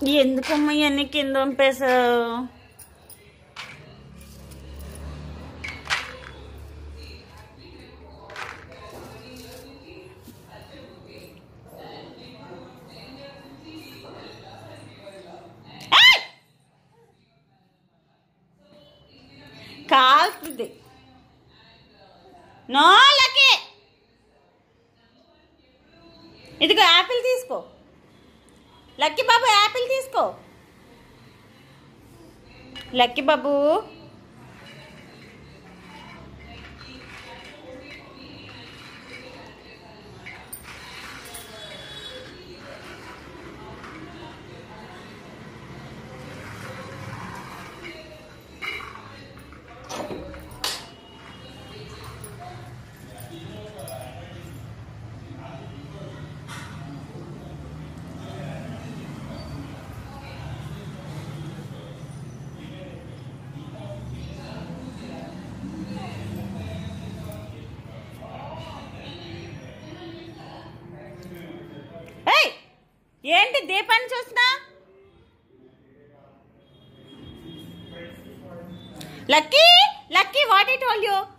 ఎందుకమ్మా ఇవన్నీ కింద పంపేశావు ఏయ్! కాలుతుంది నో లక్కీ ఇదిగో యాపిల్ తీసుకో లక్కీ బాబు యాపిల్ తీసుకో లక్కీ బాబు ఏయ్ ఏంటి దీపాన్ని చూస్తున్నా Lucky Lucky what it all you